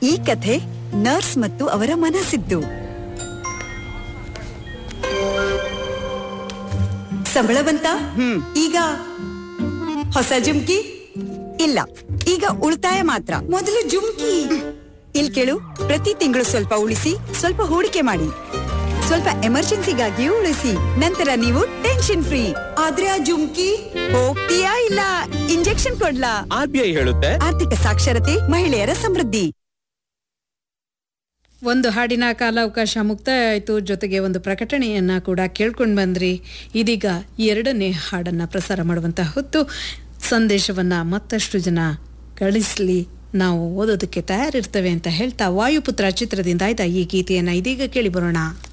ಈ ಕಥೆ ನರ್ಸ್ ಮತ್ತು ಅವರ ಮನಸ್ಸಿದ್ದು ಸಂಬಳ ಬಂತ ಈಗ ಹೊಸ ಜುಮ್ಕಿ ಇಲ್ಲ ಈಗ ಉಳಿತಾಯ ಮಾತ್ರ ಮೊದಲು ಜುಮ್ಕಿ ಇಲ್ ಕೇಳು ಪ್ರತಿ ತಿಂಗಳು ಸ್ವಲ್ಪ ಉಳಿಸಿ ಸ್ವಲ್ಪ ಹೂಡಿಕೆ ಮಾಡಿ ಸ್ವಲ್ಪ ಎಮರ್ಜೆನ್ಸಿಗಾಗಿಯೂ ಉಳಿಸಿ ನಂತರ ನೀವು ಟೆನ್ಷನ್ ಫ್ರೀ ಆದ್ರೆ ಆ ಜುಮ್ಕಿ ಹೋಗ್ತೀಯಾ ಇಲ್ಲ ಇಂಜೆಕ್ಷನ್ ಕೊಡ್ಲಾ ಆರ್ ಬಿ ಐ ಹೇಳುತ್ತೆ ಆರ್ಥಿಕ ಸಾಕ್ಷರತೆ ಮಹಿಳೆಯರ ಸಮೃದ್ಧಿ ಒಂದು ಹಾಡಿನ ಕಾಲಾವಕಾಶ ಮುಕ್ತಾಯ ಆಯಿತು ಜೊತೆಗೆ ಒಂದು ಪ್ರಕಟಣೆಯನ್ನ ಕೂಡ ಕೇಳ್ಕೊಂಡು ಬಂದ್ರಿ ಇದೀಗ ಎರಡನೇ ಹಾಡನ್ನ ಪ್ರಸಾರ ಮಾಡುವಂತ ಹೊತ್ತು ಸಂದೇಶವನ್ನ ಮತ್ತಷ್ಟು ಜನ ಕಳಿಸ್ಲಿ ನಾವು ಓದೋದಕ್ಕೆ ತಯಾರಿರ್ತೇವೆ ಅಂತ ಹೇಳ್ತಾ ವಾಯುಪುತ್ರ ಚಿತ್ರದಿಂದ ಆಯ್ತಾ ಈ ಗೀತೆಯನ್ನ ಇದೀಗ ಕೇಳಿ ಬರೋಣ